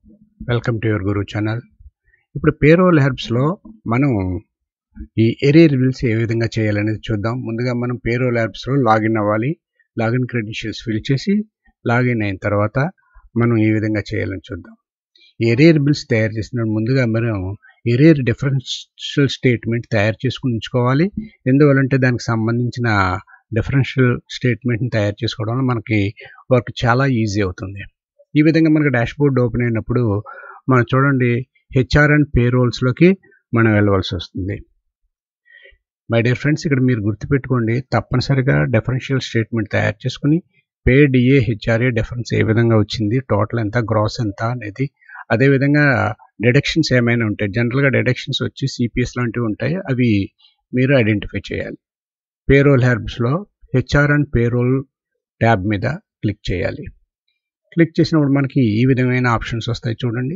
welcome to your Guru channel ఇప్పుడు payroll హెర్బ్స్లో మనం ఈ ఎరియర్ బిల్స్ ఏ విధంగా చేయాలనేది చూద్దాం ముందుగా మనం పేరోల్ హెర్బ్స్లో లాగిన్ అవ్వాలి లాగిన్ క్రెడెన్షియల్స్ ఫిల్ చేసి లాగిన్ అయిన తర్వాత మనం ఏ విధంగా చేయాలని చూద్దాం ఈ ఎరియర్ బిల్స్ తయారు చేసిన ముందుగా మనం ఎరియర్ డిఫరెన్షియల్ స్టేట్మెంట్ తయారు చేసుకుని ఉంచుకోవాలి ఎందువలంటే దానికి సంబంధించిన డిఫరెన్షియల్ స్టేట్మెంట్ని తయారు చేసుకోవడం వల్ల మనకి వర్క్ చాలా ఈజీ అవుతుంది ఈ విధంగా మనకి డాష్ బోర్డ్ ఓపెన్ అయినప్పుడు మనం చూడండి హెచ్ఆర్ అండ్ పేరోల్స్లోకి మనం వెళ్ళవలసి వస్తుంది మై డియర్ ఫ్రెండ్స్ ఇక్కడ మీరు గుర్తుపెట్టుకోండి తప్పనిసరిగా డిఫరెన్షియల్ స్టేట్మెంట్ తయారు చేసుకుని పే డిఏ హెచ్ఆర్ఏ డిఫరెన్స్ ఏ విధంగా వచ్చింది టోటల్ ఎంత గ్రాస్ ఎంత అనేది అదేవిధంగా డిడక్షన్స్ ఏమైనా ఉంటాయి జనరల్గా డిడక్షన్స్ వచ్చి సిపిఎస్ లాంటివి ఉంటాయి అవి మీరు ఐడెంటిఫై చేయాలి పేరోల్ హెర్బ్స్లో హెచ్ఆర్ అండ్ పేరోల్ ట్యాబ్ మీద క్లిక్ చేయాలి క్లిక్ చేసినప్పుడు మనకి ఈ విధమైన ఆప్షన్స్ వస్తాయి చూడండి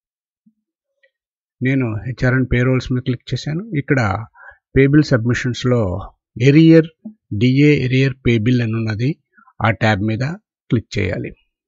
నేను హెచ్ఆర్ అండ్ పేరోల్స్ మీద క్లిక్ చేశాను ఇక్కడ పేబిల్ సబ్మిషన్స్లో ఎరియర్ డిఏ ఎరియర్ పేబిల్ అని ఉన్నది ఆ ట్యాబ్ మీద క్లిక్ చేయాలి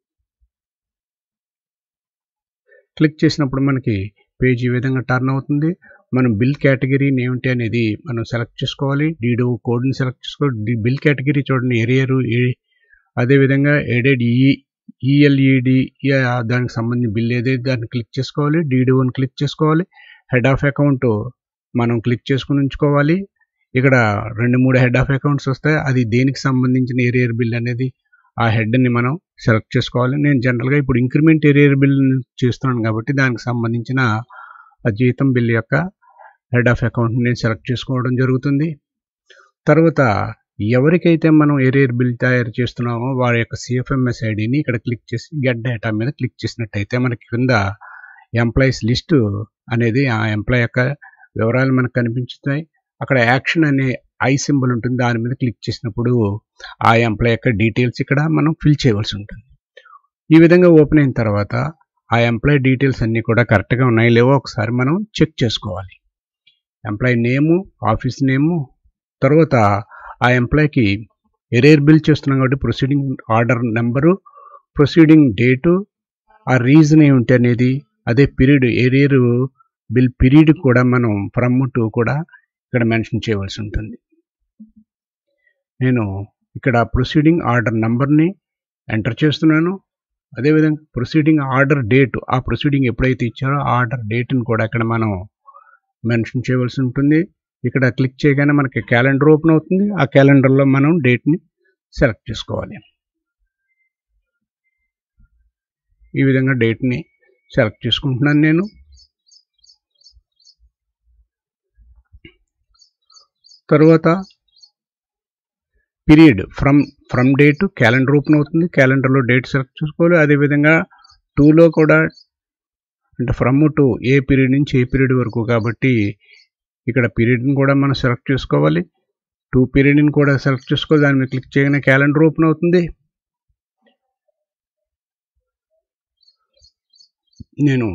క్లిక్ చేసినప్పుడు మనకి పేజ్ ఈ విధంగా టర్న్ అవుతుంది మనం బిల్ కేటగిరీని ఏమిటి అనేది మనం సెలెక్ట్ చేసుకోవాలి డీడో కోడ్ని సెలెక్ట్ చేసుకోవాలి బిల్ కేటగిరీ చూడండి ఎరియర్ అదేవిధంగా ఎడెడ్ ఈ ఈఎల్ఈడి దానికి సంబంధించిన బిల్ ఏదైతే దాన్ని క్లిక్ చేసుకోవాలి డీడీఓని క్లిక్ చేసుకోవాలి హెడ్ ఆఫ్ అకౌంట్ మనం క్లిక్ చేసుకుని ఉంచుకోవాలి ఇక్కడ రెండు మూడు హెడ్ ఆఫ్ అకౌంట్స్ వస్తాయి అది దేనికి సంబంధించిన ఏరియర్ బిల్ అనేది ఆ హెడ్ని మనం సెలెక్ట్ చేసుకోవాలి నేను జనరల్గా ఇప్పుడు ఇంక్రిమెంట్ ఏరియర్ బిల్ చేస్తున్నాను కాబట్టి దానికి సంబంధించిన ఆ జీతం బిల్ యొక్క హెడ్ ఆఫ్ అకౌంట్ నేను సెలెక్ట్ చేసుకోవడం జరుగుతుంది తర్వాత ఎవరికైతే మనం ఏరియర్ బిల్ తయారు చేస్తున్నామో వారి యొక్క సిఎఫ్ఎంఎస్ ఐడిని ఇక్కడ క్లిక్ చేసి గెట్ డేటా మీద క్లిక్ చేసినట్టయితే మనకి క్రింద ఎంప్లాయీస్ లిస్టు అనేది ఆ ఎంప్లాయ్ యొక్క వివరాలు మనకు కనిపించుతాయి అక్కడ యాక్షన్ అనే ఐ సింబల్ ఉంటుంది దాని మీద క్లిక్ చేసినప్పుడు ఆ ఎంప్లాయ్ యొక్క డీటెయిల్స్ ఇక్కడ మనం ఫిల్ చేయవలసి ఉంటుంది ఈ విధంగా ఓపెన్ అయిన తర్వాత ఆ ఎంప్లాయ్ డీటెయిల్స్ అన్నీ కూడా కరెక్ట్గా ఉన్నాయి లేవో ఒకసారి మనం చెక్ చేసుకోవాలి ఎంప్లాయ్ నేము ఆఫీస్ నేము తర్వాత ఆ ఎంప్లాయ్కి ఎరేర్ బిల్ చేస్తున్నాం కాబట్టి proceeding order number proceeding date ఆ రీజన్ ఏమిటి అనేది అదే పీరియడ్ ఏరియర్ బిల్ పీరియడ్ కూడా మనం ఫ్రమ్ టు కూడా ఇక్కడ మెన్షన్ చేయవలసి ఉంటుంది నేను ఇక్కడ ప్రొసీడింగ్ ఆర్డర్ నెంబర్ని ఎంటర్ చేస్తున్నాను అదేవిధంగా ప్రొసీడింగ్ ఆర్డర్ డేట్ ఆ ప్రొసీడింగ్ ఎప్పుడైతే ఇచ్చారో ఆ ఆర్డర్ డేట్ని కూడా ఇక్కడ మనం మెన్షన్ చేయవలసి ఉంటుంది ఇక్కడ క్లిక్ చేయగానే మనకి క్యాలెండర్ ఓపెన్ అవుతుంది ఆ క్యాలెండర్లో మనం డేట్ని సెలెక్ట్ చేసుకోవాలి ఈ విధంగా డేట్ని సెలెక్ట్ చేసుకుంటున్నాను నేను తరువాత period from from date calendar open అవుతుంది క్యాలెండర్లో డేట్ సెలెక్ట్ చేసుకోవాలి అదేవిధంగా టూలో కూడా అంటే ఫ్రమ్ టు ఏ పీరియడ్ నుంచి ఏ పీరియడ్ వరకు కాబట్టి ఇక్కడ పీరియడ్ని కూడా మనం సెలెక్ట్ చేసుకోవాలి టూ పీరియడ్ని కూడా సెలెక్ట్ చేసుకోవాలి దాని మీద క్లిక్ చేయగానే క్యాలెండర్ ఓపెన్ అవుతుంది నేను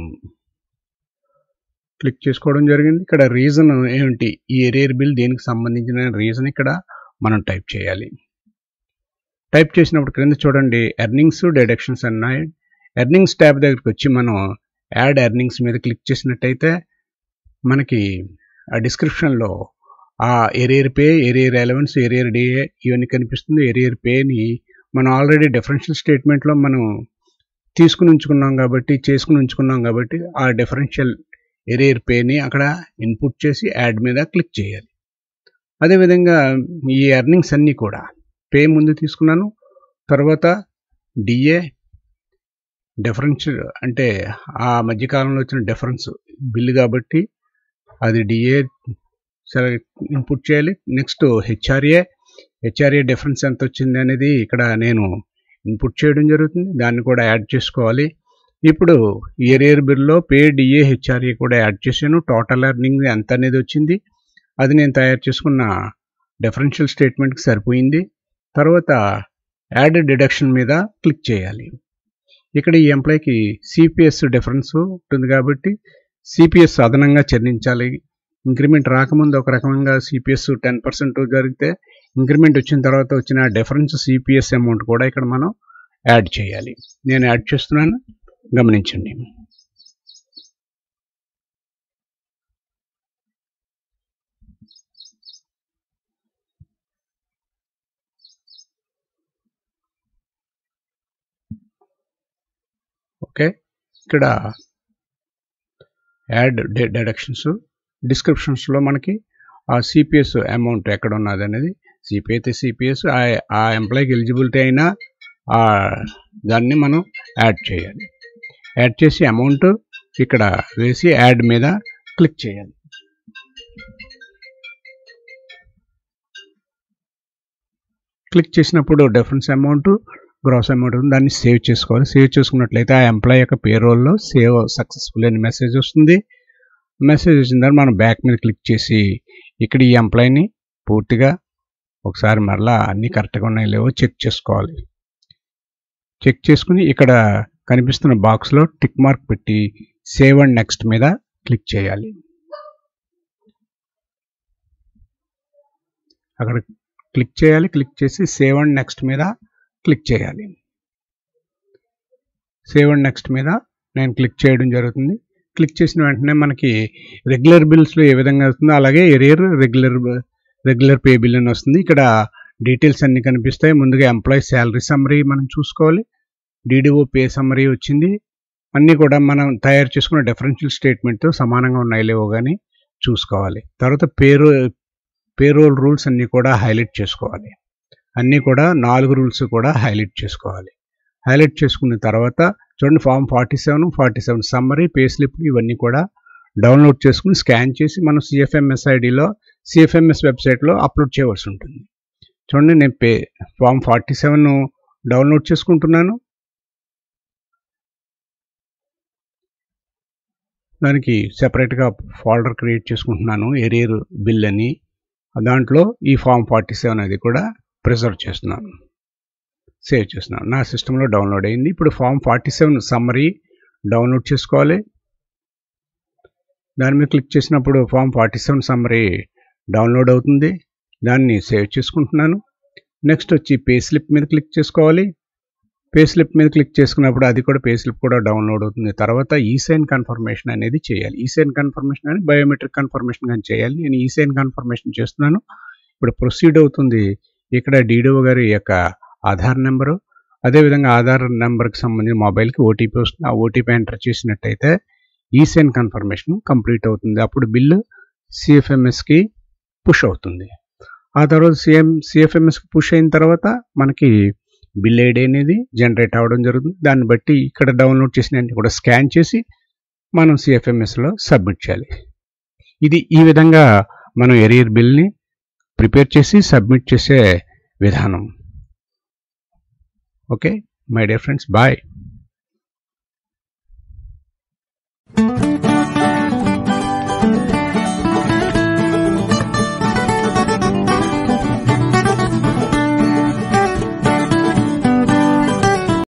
క్లిక్ చేసుకోవడం జరిగింది ఇక్కడ రీజన్ ఏమిటి ఈ ఎరియర్ బిల్ దేనికి సంబంధించిన రీజన్ ఇక్కడ మనం టైప్ చేయాలి టైప్ చేసినప్పుడు క్రింద చూడండి ఎర్నింగ్స్ డిడక్షన్స్ అన్నాయి ఎర్నింగ్స్ ట్యాబ్ దగ్గరికి వచ్చి మనం యాడ్ ఎర్నింగ్స్ మీద క్లిక్ చేసినట్టయితే మనకి ఆ డిస్క్రిప్షన్లో ఆ arrear pay arrear allowance arrear DA ఇవన్నీ కనిపిస్తుంది ఎరియర్ పేని మనం ఆల్రెడీ డిఫరెన్షియల్ స్టేట్మెంట్లో మనం తీసుకుని ఉంచుకున్నాం కాబట్టి చేసుకుని ఉంచుకున్నాం కాబట్టి ఆ డిఫరెన్షియల్ ఎరియర్ పేని అక్కడ ఇన్పుట్ చేసి యాడ్ మీద క్లిక్ చేయాలి అదేవిధంగా ఈ ఎర్నింగ్స్ అన్నీ కూడా పే ముందు తీసుకున్నాను తర్వాత డిఏ డిఫరెన్స్ అంటే ఆ మధ్యకాలంలో వచ్చిన డిఫరెన్స్ బిల్లు కాబట్టి అది డిఏ ఇన్పుట్ చేయాలి నెక్స్ట్ హెచ్ఆర్ఏ హెచ్ఆర్ఏ డిఫరెన్స్ ఎంత వచ్చింది అనేది ఇక్కడ నేను ఇన్పుట్ చేయడం జరుగుతుంది దాన్ని కూడా యాడ్ చేసుకోవాలి ఇప్పుడు ఏరియర్ బిల్లో పే డిఏ హెచ్ఆర్ఏ కూడా యాడ్ చేశాను టోటల్ ఎర్నింగ్ ఎంత అనేది వచ్చింది అది నేను తయారు చేసుకున్న డిఫరెన్షియల్ స్టేట్మెంట్కి సరిపోయింది తర్వాత యాడ్ డిడక్షన్ మీద క్లిక్ చేయాలి ఇక్కడ ఈ ఎంప్లాయ్కి సిపిఎస్ డిఫరెన్స్ ఉంటుంది కాబట్టి సిపిఎస్ అదనంగా చెల్లించాలి ఇంక్రిమెంట్ రాకముందు ఒక రకంగా సిపిఎస్ టెన్ పర్సెంట్ జరిగితే ఇంక్రిమెంట్ వచ్చిన తర్వాత వచ్చిన డిఫరెన్స్ సిపిఎస్ అమౌంట్ కూడా ఇక్కడ మనం యాడ్ చేయాలి నేను యాడ్ చేస్తున్నాను గమనించండి ఓకే ఇక్కడ యాడ్ డెడక్షన్స్ డిస్క్రిప్షన్స్లో మనకి ఆ సిపిఎస్ అమౌంట్ ఎక్కడ ఉన్నది అనేది సిపి అయితే సిపిఎస్ ఆ ఎంప్లాయీకి ఎలిజిబిలిటీ అయినా ఆ దాన్ని మనం యాడ్ చేయాలి యాడ్ చేసి అమౌంట్ ఇక్కడ వేసి యాడ్ మీద క్లిక్ చేయాలి క్లిక్ చేసినప్పుడు డిఫరెన్స్ అమౌంట్ గ్రాస్ అమౌంట్ ఉంది దాన్ని సేవ్ చేసుకోవాలి సేవ్ చేసుకున్నట్లయితే ఆ ఎంప్లాయ్ యొక్క పేరోల్లో సేవ్ సక్సెస్ఫుల్ అని మెసేజ్ వస్తుంది మెసేజ్ వచ్చిన తర్వాత మనం బ్యాక్ మీద క్లిక్ చేసి ఇక్కడ ఈ ఎంప్లాయ్ని పూర్తిగా ఒకసారి మరలా అన్నీ కరెక్ట్గా ఉన్నాయో లేవో చెక్ చేసుకోవాలి చెక్ చేసుకుని ఇక్కడ కనిపిస్తున్న బాక్స్లో టిక్ మార్క్ పెట్టి సేవ్ అండ్ నెక్స్ట్ మీద క్లిక్ చేయాలి అక్కడ క్లిక్ చేయాలి క్లిక్ చేసి సేవ్ అండ్ నెక్స్ట్ మీద క్లిక్ చేయాలి సేవ్ అండ్ నెక్స్ట్ మీద నేను క్లిక్ చేయడం జరుగుతుంది క్లిక్ చేసిన వెంటనే మనకి రెగ్యులర్ బిల్స్లో ఏ విధంగా వస్తుందో అలాగే arrear regular regular pay bill అని వస్తుంది ఇక్కడ డీటెయిల్స్ అన్ని కనిపిస్తాయి ముందుగా ఎంప్లాయీ శాలరీ సమ్మరీ మనం చూసుకోవాలి డీడీఓ పే సమ్మరీ వచ్చింది అన్నీ కూడా మనం తయారు చేసుకున్న డిఫరెన్షియల్ స్టేట్మెంట్తో సమానంగా ఉన్నాయి లేవో కానీ చూసుకోవాలి తర్వాత పేరు పేరోల్ రూల్స్ అన్నీ కూడా హైలైట్ చేసుకోవాలి అన్నీ కూడా నాలుగు రూల్స్ కూడా హైలైట్ చేసుకోవాలి హైలైట్ చేసుకున్న తర్వాత చూడండి form forty seven forty seven summary pay slip ఇవన్నీ కూడా డౌన్లోడ్ చేసుకుని స్కాన్ చేసి మనం సిఎఫ్ఎంఎస్ ఐడిలో సిఎఫ్ఎంఎస్ వెబ్సైట్లో అప్లోడ్ చేయవలసి ఉంటుంది చూడండి నేను pay form forty seven download చేసుకుంటున్నాను దానికి సెపరేట్గా ఫోల్డర్ క్రియేట్ చేసుకుంటున్నాను ఎరియర్ బిల్ అని దాంట్లో ఈ ఫామ్ ఫార్టీ సెవెన్ అది కూడా ప్రిజర్వ్ చేస్తున్నాను సేవ్ చేస్తున్నాను నా సిస్టంలో డౌన్లోడ్ అయింది ఇప్పుడు form forty seven summary download చేసుకోవాలి దాని మీద క్లిక్ చేసినప్పుడు form forty seven summary download అవుతుంది దాన్ని సేవ్ చేసుకుంటున్నాను నెక్స్ట్ వచ్చి పే స్లిప్ మీద క్లిక్ చేసుకోవాలి పే స్లిప్ మీద క్లిక్ చేసుకున్నప్పుడు అది కూడా పే స్లిప్ కూడా డౌన్లోడ్ అవుతుంది తర్వాత ఈ సైన్ కన్ఫర్మేషన్ అనేది చేయాలి ఈ సైన్ కన్ఫర్మేషన్ అని బయోమెట్రిక్ కన్ఫర్మేషన్ కానీ చేయాలి నేను ఈ సైన్ కన్ఫర్మేషన్ చేస్తున్నాను ఇప్పుడు ప్రొసీడ్ అవుతుంది ఇక్కడ డీడీఓ గారి యొక్క ఆధార్ నెంబరు అదేవిధంగా ఆధార్ నెంబర్కి సంబంధించిన మొబైల్కి ఓటీపీ వస్తుంది ఆ ఓటీపీ ఎంటర్ చేసినట్టయితే ఈ సైన్ కన్ఫర్మేషన్ కంప్లీట్ అవుతుంది అప్పుడు బిల్లు సిఎఫ్ఎంఎస్కి పుష్ అవుతుంది ఆ తర్వాత సిఎం సిఎఫ్ఎంఎస్కి పుష్ అయిన తర్వాత మనకి బిల్ ఐడి అనేది జనరేట్ అవ్వడం జరుగుతుంది దాన్ని బట్టి ఇక్కడ డౌన్లోడ్ చేసిన కూడా స్కాన్ చేసి మనం సిఎఫ్ఎంఎస్లో సబ్మిట్ చేయాలి ఇది ఈ విధంగా మనం ఎరియర్ బిల్ని ప్రిపేర్ చేసి సబ్మిట్ చేసే విధానం okay my dear friends bye